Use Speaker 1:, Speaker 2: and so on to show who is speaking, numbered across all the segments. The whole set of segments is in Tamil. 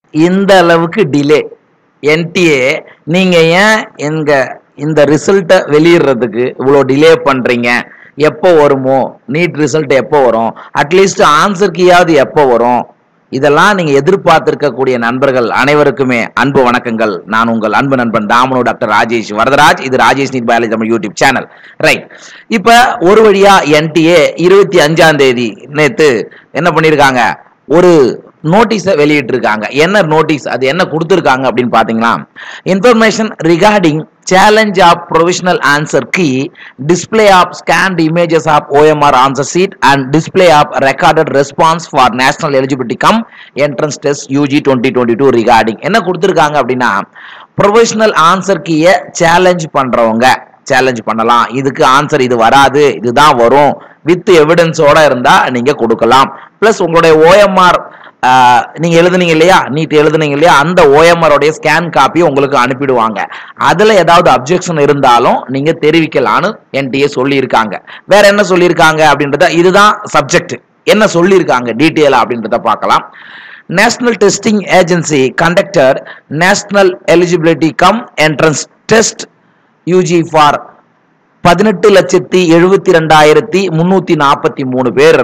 Speaker 1: இந்த அளவுக்கு டிலே என்டிஏ நீங்க ஏன் எங்க இந்த ரிசல்ட்டை வெளியிடுறதுக்கு இவ்வளோ டிலே பண்றீங்க எப்போ வருமோ நீட் ரிசல்ட் எப்போ வரும் அட்லீஸ்ட் ஆன்சர் கீயாவது எப்போ வரும் இதெல்லாம் நீங்க எதிர்பார்த்திருக்கக்கூடிய நண்பர்கள் அனைவருக்குமே அன்பு வணக்கங்கள் நான் உங்கள் அன்பு நண்பன் தாமனு டாக்டர் ராஜேஷ் வரதராஜ் இது Rajesh NEET biology Tamil YouTube channel right இப்ப ஒரு வழியா என்டிஏ இருபத்தி அஞ்சாம் தேதி நேத்து என்ன பண்ணிருக்காங்க ஒரு நோட்டீஸை வெளியிட்டிருக்காங்க என்ன நோட்டீஸ் அது என்ன கொடுத்துருக்காங்க அப்படின்னு பார்த்தீங்கன்னா information regarding challenge of provisional answer key display of scanned images of OMR answer sheet and display of recorded response for national eligibility cum entrance test UG twenty twenty two regarding என்ன கொடுத்துருக்காங்க அப்படின்னா ப்ரொவிஷனல் ஆன்சர் கீயை சேலஞ்ச் பண்றவங்க சேலஞ்ச் பண்ணலாம் இதுக்கு ஆன்சர் இது வராது இதுதான் வரும் வித் எவிடன்ஸோட இருந்தா நீங்க கொடுக்கலாம் பிளஸ் உங்களுடைய ஓஎம்ஆர் நீங்க எழுதுனீங்க இல்லையா நீட் எழுதுனீங்க இல்லையா அந்த ஓஎம்ஆர் உடைய ஸ்கேன் காப்பி உங்களுக்கு அனுப்பிடுவாங்க அதுல ஏதாவது அப்ஜெக்ஷன் இருந்தாலும் நீங்க தெரிவிக்கலாம்னு என்டிஏ சொல்லியிருக்காங்க வேற என்ன சொல்லியிருக்காங்க அப்படின்றத இதுதான் சப்ஜெக்ட் என்ன சொல்லியிருக்காங்க டீட்டெயிலா அப்படின்றத பார்க்கலாம் national testing agency conducted national eligibility cum entrance test UG for பதினெட்டு லட்சத்தி எழுபத்தி ரெண்டாயிரத்தி முன்னூத்தி நாற்பத்தி மூணு பேர்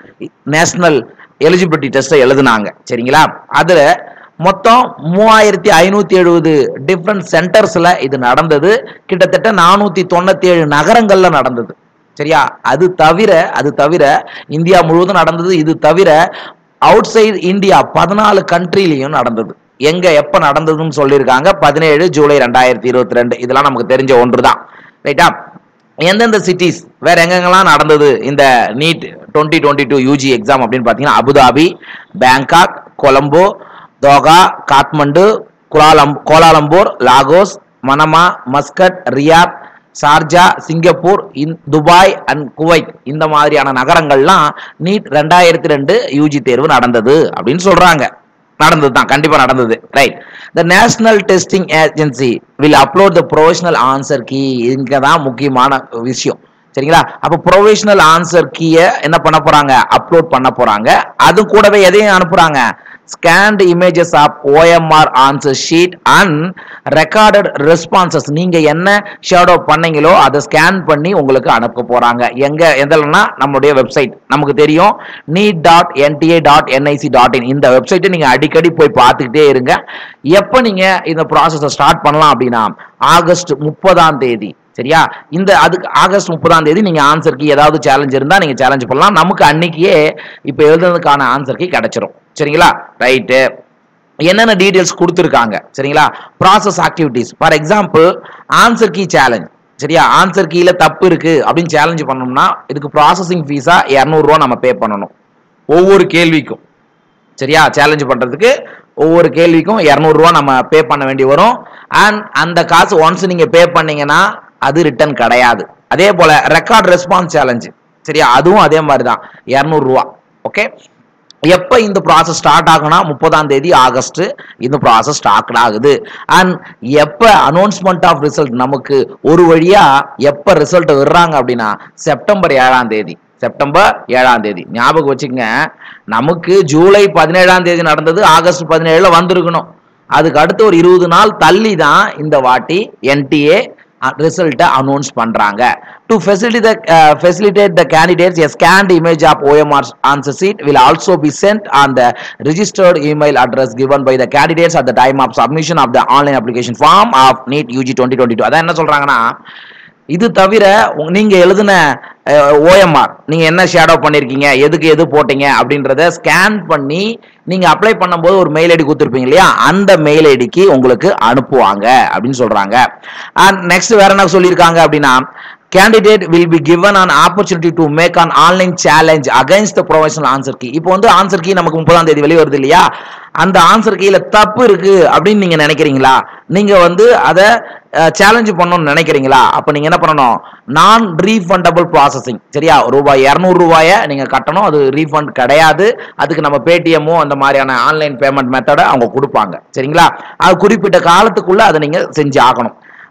Speaker 1: நேஷனல் எலிஜிபிலிட்டி டெஸ்ட்டை எழுதுனாங்க சரிங்களா அதுல மொத்தம் மூவாயிரத்தி ஐநூத்தி எழுபது டிஃப்ரெண்ட் சென்டர்ஸ்ல இது நடந்தது கிட்டத்தட்ட நானூத்தி தொண்ணூத்தி ஏழு நகரங்கள்ல நடந்தது சரியா அது தவிர அது தவிர இந்தியா முழுவதும் நடந்தது இது தவிர அவுட் சைடு இந்தியா பதினாலு கண்ட்ரிலையும் நடந்தது எங்க எப்ப நடந்ததுன்னு சொல்லியிருக்காங்க பதினேழு ஜூலை ரெண்டாயிரத்தி இருபத்தி ரெண்டு இதெல்லாம் நமக்கு தெரிஞ்ச ஒன்று தான் ரைட்டா எந்தெந்த சிட்டிஸ் வேற எங்கெங்கெல்லாம் நடந்தது இந்த NEET twenty twenty two UG exam அப்படின்னு பார்த்தீங்கன்னா Abu Dhabi Bangkok Colombo Doha Kathmandu குலாலம் Kuala Lumpur Lagos Manama Muscat Riyadh Sharjah Singapore இன்- துபாய் அண்ட் குவைத் இந்த மாதிரியான நகரங்கள்லாம் நீட் ரெண்டாயிரத்தி ரெண்டு யூஜி தேர்வு நடந்தது அப்படின்னு சொல்றாங்க நடந்தது தான் கண்டிப்பா நடந்தது right the national testing agency will upload the professional answer key இங்க தான் முக்கியமான விஷயம் சரிங்களா அப்போ ப்ரொஃபஷனல் ஆன்சர் கீயை என்ன பண்ண போறாங்க அப்லோட் பண்ண போறாங்க அது கூடவே எதையும் அனுப்புறாங்க scanned images of OMR answer sheet and recorded responses நீங்க என்ன ஷேடோ பண்ணீங்களோ அதை ஸ்கேன் பண்ணி உங்களுக்கு அனுப்ப போறாங்க எங்க எதுலன்னா நம்மளுடைய வெப்சைட் நமக்கு தெரியும் NEET dot NTA dot NIC dot in இந்த வெப்சைட்டை நீங்க அடிக்கடி போய் பார்த்துக்கிட்டே இருங்க எப்போ நீங்க இந்த ப்ராசஸை ஸ்டார்ட் பண்ணலாம் அப்படின்னா ஆகஸ்ட் முப்பதாம் தேதி சரியா இந்த அதுக்கு ஆகஸ்ட் முப்பதாம் தேதி நீங்க ஆன்சருக்கு ஏதாவது சேலஞ்ச் இருந்தா நீங்க சேலஞ்ச் பண்ணலாம் நமக்கு அன்னைக்கே இப்போ எழுதுனதுக்கான ஆன்சருக்கு கிடைச்சிரும் சரிங்களா ரைட்டு என்னென்ன டீடைல்ஸ் கொடுத்துருக்காங்க சரிங்களா process activities for example answer key challenge சரியா ஆன்சர் கீழ தப்பு இருக்கு அப்படின்னு சேலஞ்ச் பண்ணோம்னா இதுக்கு ப்ராசஸிங் ஃபீஸா இரநூறுவா நம்ம பே பண்ணணும் ஒவ்வொரு கேள்விக்கும் சரியா சேலஞ்ச் பண்றதுக்கு ஒவ்வொரு கேள்விக்கும் இரநூறுவா நம்ம பே பண்ண வேண்டி வரும் அண்ட் அந்த காசு ஒன்ஸ் நீங்க பே பண்ணீங்கன்னா அது ரிட்டர்ன் கிடையாது அதே போல ரெக்கார்ட் ரெஸ்பான்ஸ் சேலஞ்சு சரியா அதுவும் அதே மாதிரி தான் இரநூறுவா ஓகே எப்போ இந்த ப்ராசஸ் ஸ்டார்ட் ஆகும்னா முப்பதாம் தேதி ஆகஸ்ட் இந்த ப்ராசஸ் ஸ்டார்ட் ஆகுது அண்ட் எப்போ அனௌன்ஸ்மெண்ட் ஆஃப் ரிசல்ட் நமக்கு ஒரு வழியா எப்போ ரிசல்ட் விடுறாங்க அப்படின்னா செப்டம்பர் ஏழாம் தேதி செப்டம்பர் ஏழாம் தேதி ஞாபகம் வச்சுக்கங்க நமக்கு ஜூலை பதினேழாம் தேதி நடந்தது ஆகஸ்ட் பதினேழுல வந்திருக்கணும் அதுக்கு அடுத்து ஒரு இருபது நாள் தள்ளி தான் இந்த வாட்டி என்டிஏ ரிசல்ட்டை அனௌன்ஸ் பண்றாங்க to facility facilitate the candidates a scanned image of OMR answer sheet will also be sent on the registered email address given by the candidates at the time of submission of the online application form of NEET UG 2022 அதான் என்ன சொல்றாங்கன்னா இது தவிர உங்க- நீங்க எழுதின ஓஎம்ஆர் நீங்க என்ன ஷேடோ பண்ணிருக்கீங்க எதுக்கு எது போட்டீங்க அப்படின்றத ஸ்கேன் பண்ணி நீங்க அப்ளை பண்ணும்போது ஒரு மெயில் ஐடி கொடுத்துருப்பீங்க இல்லையா அந்த மெயில் ஐடிக்கு உங்களுக்கு அனுப்புவாங்க அப்படின்னு சொல்றாங்க அண்ட் நெக்ஸ்ட் வேற என்ன சொல்லியிருக்காங்க அப்படின்னா candidate will be given an opportunity to make an online challenge against the professional answer key இப்போ வந்து ஆன்சர் கீ நமக்கு முப்பதாம் தேதி வெளியே வருது இல்லையா அந்த ஆன்சர் கீழ தப்பு இருக்கு அப்படின்னு நீங்க நினைக்கிறீங்களா நீங்க வந்து அதை சேலஞ்ச் பண்ணணும்னு நினைக்கிறீங்களா அப்ப நீங்க என்ன பண்ணணும் நான் ரீஃபண்டபிள் ப்ராசஸிங் சரியா ரூபாய் இரநூறு ரூபாய நீங்க கட்டணும் அது ரீஃபண்ட் கிடையாது அதுக்கு நம்ம பேடிஎம்மோ அந்த மாதிரியான ஆன்லைன் பேமெண்ட் மெத்தடை அவங்க கொடுப்பாங்க சரிங்களா அது குறிப்பிட்ட காலத்துக்குள்ள அதை நீங்க செஞ்சு ஆகணும்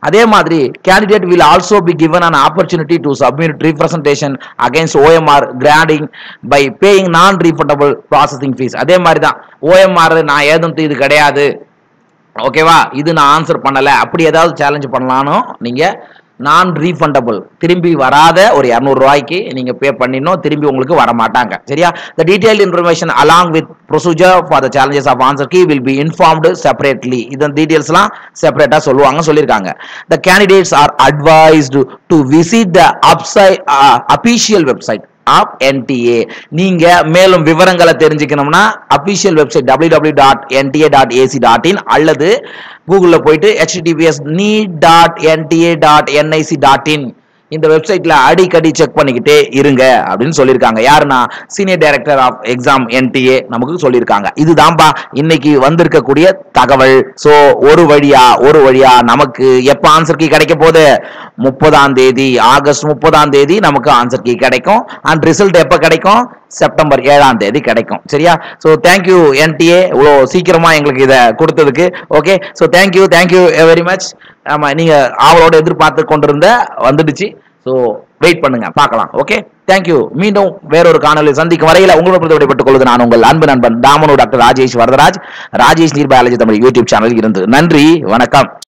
Speaker 1: அதே மாதிரி candidate will also be given an opportunity to submit representation against OMR grading by paying நான் refundable processing fees அதே மாதிரி தான் OMR நான் ஏதும் இது கிடையாது ஓகேவா இது நான் ஆன்சர் பண்ணல அப்படி ஏதாவது சேலஞ்ச் பண்ணலானோ நீங்க நான் ரீஃபண்டபிள் திரும்பி வராத ஒரு இரநூறுவாய்க்கு நீங்க பே பண்ணிடணும் திரும்பி உங்களுக்கு வர மாட்டாங்க சரியா the detail information along with procedure for the challenges of answer key will be informed separately இதன் டீடைல்ஸ்லாம் செப்பரேட்டா சொல்லுவாங்க சொல்லியிருக்காங்க the candidates are advised to visit the அப்சை அபிஷியல் வெப்சைட் ஆப் என்டிஏ நீங்க மேலும் விவரங்களை தெரிஞ்சுக்கணும்னா official website W W dot NTA dot AC dot in அல்லது கூகுளில் போயிட்டு https NEET dot NTA dot NIC dot in இந்த வெப்சைட்ல அடிக்கடி செக் பண்ணிக்கிட்டே இருங்க அப்படின்னு சொல்லியிருக்காங்க யாருன்னா senior director of exam NTA நமக்கு சொல்லியிருக்காங்க இதுதான்பா இன்னைக்கு வந்திருக்கக்கூடிய தகவல் சோ ஒரு வழியா ஒரு வழியா நமக்கு எப்ப ஆன்சர் கீ கிடைக்க போகுது முப்பதாம் தேதி ஆகஸ்ட் முப்பதாம் தேதி நமக்கு ஆன்சர் கீ கிடைக்கும் அண்ட் ரிசல்ட் எப்ப கிடைக்கும் செப்டம்பர் ஏழாம் தேதி கிடைக்கும் சரியா ஸோ தேங்க்யூ என்டிஏ இவ்வளோ சீக்கிரமா எங்களுக்கு இதை கொடுத்ததுக்கு okay so thank you thank you very much ஆமா நீங்க ஆவலோட எதிர்பார்த்து கொண்டிருந்த வந்துடுச்சு ஸோ வெயிட் பண்ணுங்க பார்க்கலாம் ஓகே தேங்க்யூ மீண்டும் வேறொரு காணொலி சந்திக்கும் வரையில உங்களோட விடைபெற்றுக் கொள்வது நான் உங்கள் அன்பு நண்பன் தாமனு doctor Rajesh Varadharaj Rajesh NEET biology Tamil YouTube channel இருந்து நன்றி வணக்கம்